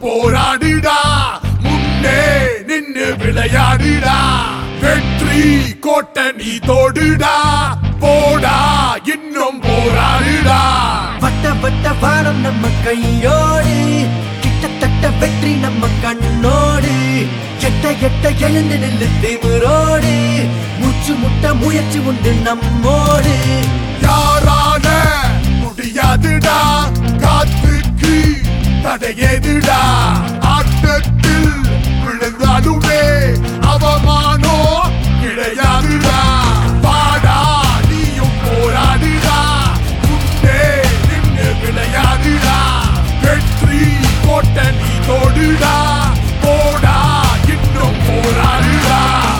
போராடுடா முன்னே நின்னு விளையாடுடா வெற்றி கோட்டை நீ தோடுடா போடா இன்னும் போராடுடா வட்ட வட்ட வானம் நம்ம கையோடு கிட்டத்தட்ட வெற்றி நம்ம கண்ணோடு எட்ட எட்ட எழுந்து நில்லு திமிரோடு மூச்சு முட்ட முயற்சி உண்டு நம்மோடு யாரால முடியாதுடா காத்துக்கு தடையேதுடா ஆட்டத்தில் விழுந்தாலுமே அவமானோ கிடையாதுடா பாடா நீயும் போராடுடா முன்னே நின்று விளையாடுடா வெற்றி கோட்டை நீ தோடுடா போடா இன்னும் போராடுடா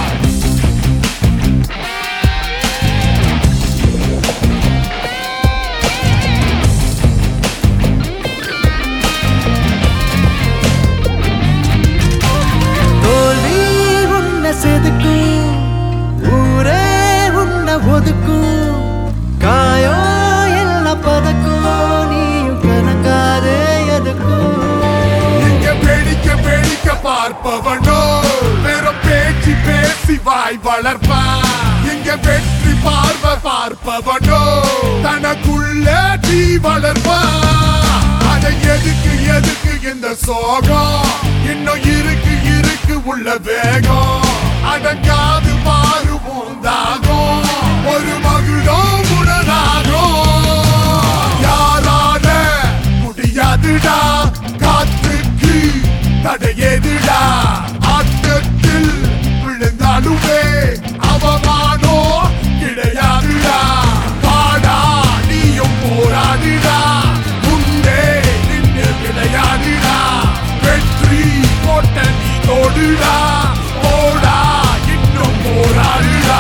தோல்வி உன்னை செதுக்கும் ஊரே உன்னை ஒதுக்கும் காயம் எல்லாம் பதக்கும் நீயும் கணக்காதே எதுக்கும் இங்க பேடிக்க பேடிக்க பார்ப்பவனோ வெறும் பேச்சு பேசி வாய் வளர்ப்பான் இங்க வெற்றி பார்வ பார்ப்பவனோ தனக்குள்ள தீ வளர்ப்பான் அத எதுக்கு எதுக்கு இந்த சோகம் இன்னும் இருக்கு இருக்கு உள்ள வேகம் அடங்காது மாறுவோம் தாகம் ஒரு மகுடோ உடனாகும் யாரால முடியாதுடா காத்துக்கு தடையேதுடா ஆட்டத்தில் விழுந்தாலுமே அவமானோ கிடையாதுடா பாடா நீயும் போராடுடா முன்னே நின்று விளையாடுடா வெற்றி கோட்டை நீ தோடுடா போடா இன்னும் போராடுடா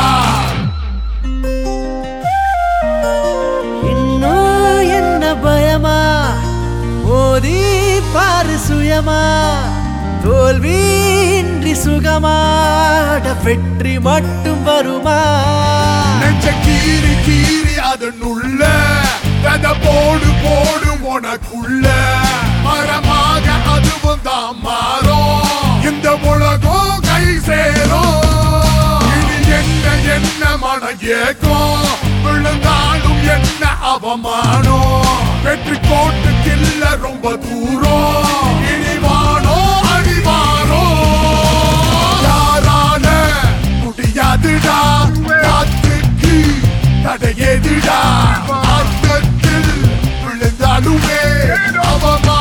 இன்னும் என்ன பயமா மோதி பாரு சுயமா தோல்வியின்றி சுகமா அட வெற்றி மட்டும் வருமா நெஞ்ச கீறி கீறி அதனுள்ள வெத போடு போடு உனக்குள்ள மரமாக அதுவும் தான் மாறும் இந்த உலகம் கை சேரும் இனி என்ன என்ன மன ஏக்கம் விழுந்தாலும் என்ன அவமானம் வெற்றி கோட்டுக்கில்ல ரொம்ப தூரம் இனி வானோ அடிவாரோ யாரால முடியாதுடா காத்துக்கு தடையேதுடா அர்த்தத்தில் விழுந்தாலுமே அவமா